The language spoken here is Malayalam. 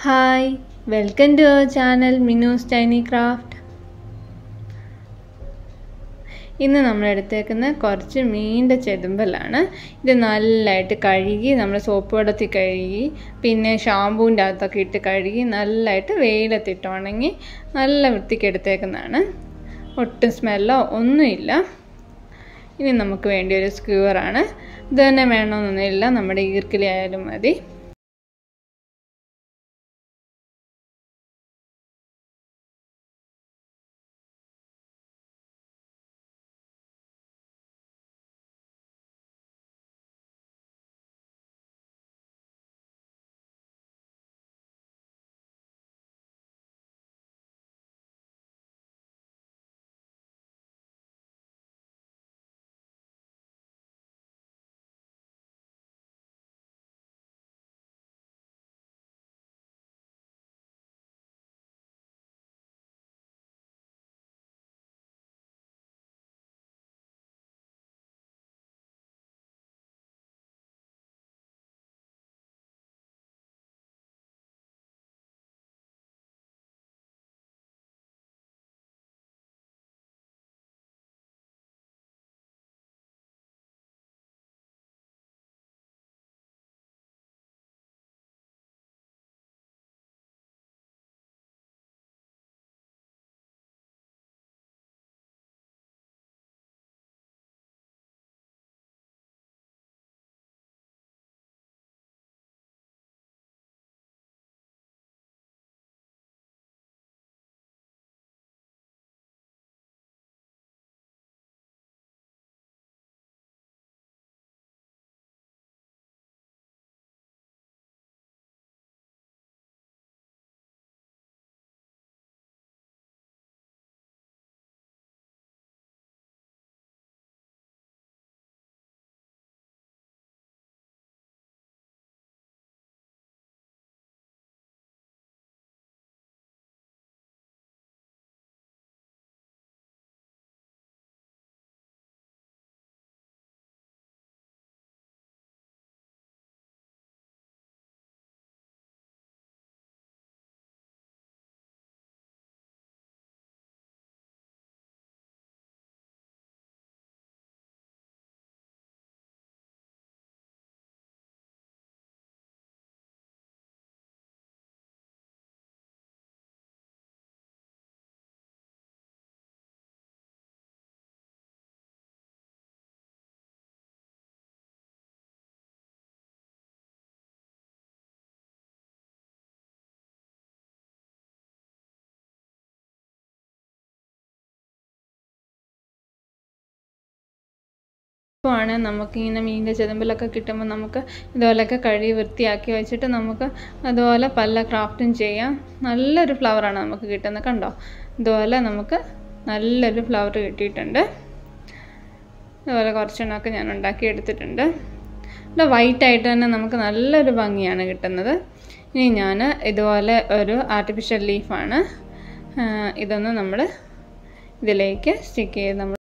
hi welcome to our channel മിനൂസ് ടൈനി ക്രാഫ്റ്റ് ഇന്ന് നമ്മൾ എടുത്തേക്കുന്ന കുറച്ച് മീനിൻ്റെ ചെതുമ്പലാണ് ഇത് നല്ലതായിട്ട് കഴുകി നമ്മൾ സോപ്പ് വെള്ളത്തിൽ കഴുകി പിന്നെ ഷാമ്പൂവിൻ്റെ അകത്തൊക്കെ ഇട്ട് കഴുകി നല്ലതായിട്ട് വെയിലത്തിട്ട് ഉണങ്ങി നല്ല വൃത്തിക്ക് എടുത്തേക്കുന്നതാണ് ഒട്ടും സ്മെല്ലോ ഒന്നുമില്ല ഇനി നമുക്ക് വേണ്ടി ഒരു സ്ക്യൂവറാണ് ഇത് തന്നെ വേണമെന്നൊന്നുമില്ല നമ്മുടെ ഈർക്കിലി ആയാലും മതി ആണ് നമുക്കിങ്ങനെ മീനിൻ്റെ ചെതുമ്പലൊക്കെ കിട്ടുമ്പോൾ നമുക്ക് ഇതുപോലെയൊക്കെ കഴുകി വൃത്തിയാക്കി വെച്ചിട്ട് നമുക്ക് അതുപോലെ പല ക്രാഫ്റ്റും ചെയ്യാം നല്ലൊരു ഫ്ലവറാണ് നമുക്ക് കിട്ടുന്നത് കണ്ടോ ഇതുപോലെ നമുക്ക് നല്ലൊരു ഫ്ലവർ കിട്ടിയിട്ടുണ്ട് അതുപോലെ കുറച്ചെണ്ണമൊക്കെ ഞാൻ ഉണ്ടാക്കി എടുത്തിട്ടുണ്ട് ഇവിടെ വൈറ്റ് ആയിട്ട് തന്നെ നമുക്ക് നല്ലൊരു ഭംഗിയാണ് കിട്ടുന്നത് ഇനി ഞാൻ ഇതുപോലെ ഒരു ആർട്ടിഫിഷ്യൽ ലീഫാണ് ഇതൊന്ന് നമ്മൾ ഇതിലേക്ക് സ്റ്റിക്ക് ചെയ്ത് നമ്മൾ